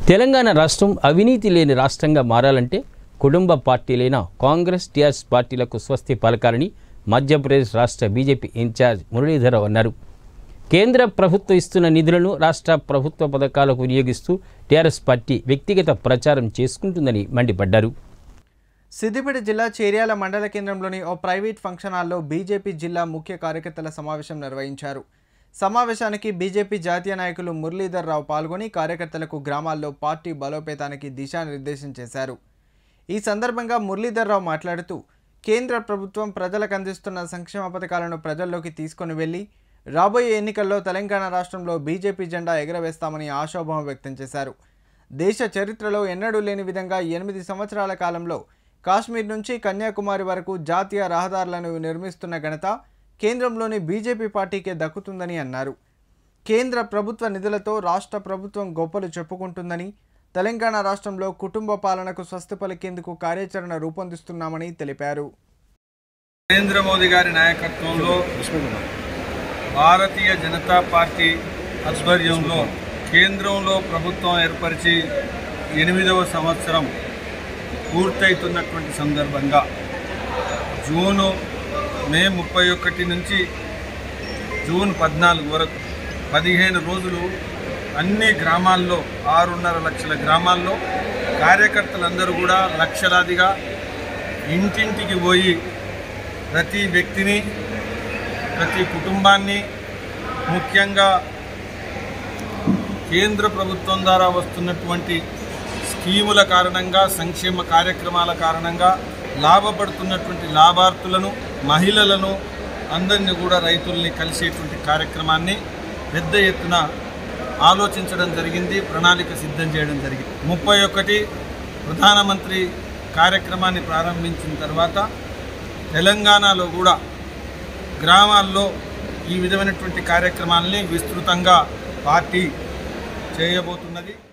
తెలంగాణ రాష్ట్రం అవినీతి లేని రాష్ట్రంగా మారాలంటే కుటుంబ పార్టీలైన కాంగ్రెస్ టీఆర్ఎస్ పార్టీలకు స్వస్తి పలకాలని మధ్యప్రదేశ్ రాష్ట్ర బీజేపీ ఇన్ఛార్జ్ మురళీధరరావు అన్నారు కేంద్ర ప్రభుత్వం ఇస్తున్న నిధులను రాష్ట్ర ప్రభుత్వ పథకాలకు వినియోగిస్తూ టీఆర్ఎస్ పార్టీ వ్యక్తిగత ప్రచారం చేసుకుంటుందని మండిపడ్డారు సిద్దిపేట జిల్లా చేర్యాల మండల కేంద్రంలోని ఓ ప్రైవేట్ ఫంక్షన్ హాల్లో బీజేపీ జిల్లా ముఖ్య కార్యకర్తల సమావేశం నిర్వహించారు సమావేశానికి బీజేపీ జాతీయ నాయకులు మురళీధర్ రావు పాల్గొని కార్యకర్తలకు గ్రామాల్లో పార్టీ బలోపేతానికి దిశానిర్దేశం చేశారు ఈ సందర్భంగా మురళీధర్ రావు మాట్లాడుతూ కేంద్ర ప్రభుత్వం ప్రజలకు అందిస్తున్న సంక్షేమ పథకాలను ప్రజల్లోకి తీసుకొని వెళ్లి రాబోయే ఎన్నికల్లో తెలంగాణ రాష్ట్రంలో బీజేపీ జెండా ఎగరవేస్తామని ఆశాభావం వ్యక్తం చేశారు దేశ చరిత్రలో ఎన్నడూ లేని విధంగా ఎనిమిది సంవత్సరాల కాలంలో కాశ్మీర్ నుంచి కన్యాకుమారి వరకు జాతీయ రహదారులను నిర్మిస్తున్న ఘనత కేంద్రంలోని బీజేపీ పార్టీకే దక్కుతుందని అన్నారు కేంద్ర ప్రభుత్వ నిధులతో రాష్ట్ర ప్రభుత్వం గొప్పలు చెప్పుకుంటుందని తెలంగాణ రాష్ట్రంలో కుటుంబ పాలనకు స్వస్తి పలికేందుకు కార్యాచరణ రూపొందిస్తున్నామని తెలిపారు నరేంద్ర మోదీ గారి నాయకత్వంలో భారతీయ జనతా పార్టీ ఆధ్వర్యంలో కేంద్రంలో ప్రభుత్వం ఏర్పరిచి ఎనిమిదవ సంవత్సరం పూర్తవుతున్నటువంటి సందర్భంగా జూను మే ముప్పై ఒకటి నుంచి జూన్ పద్నాలుగు వరకు పదిహేను రోజులు అన్ని గ్రామాల్లో ఆరున్నర లక్షల గ్రామాల్లో కార్యకర్తలందరూ కూడా లక్షలాదిగా ఇంటింటికి పోయి ప్రతి వ్యక్తిని ప్రతి కుటుంబాన్ని ముఖ్యంగా కేంద్ర ప్రభుత్వం ద్వారా వస్తున్నటువంటి స్కీముల కారణంగా సంక్షేమ కార్యక్రమాల కారణంగా లాభపడుతున్నటువంటి లాభార్థులను మహిళలను అందరినీ కూడా రైతుల్ని కలిసేటువంటి కార్యక్రమాన్ని పెద్ద ఎత్తున ఆలోచించడం జరిగింది ప్రణాళిక సిద్ధం చేయడం జరిగింది ముప్పై ఒకటి ప్రధానమంత్రి కార్యక్రమాన్ని ప్రారంభించిన తర్వాత తెలంగాణలో కూడా గ్రామాల్లో ఈ విధమైనటువంటి కార్యక్రమాల్ని విస్తృతంగా పార్టీ చేయబోతున్నది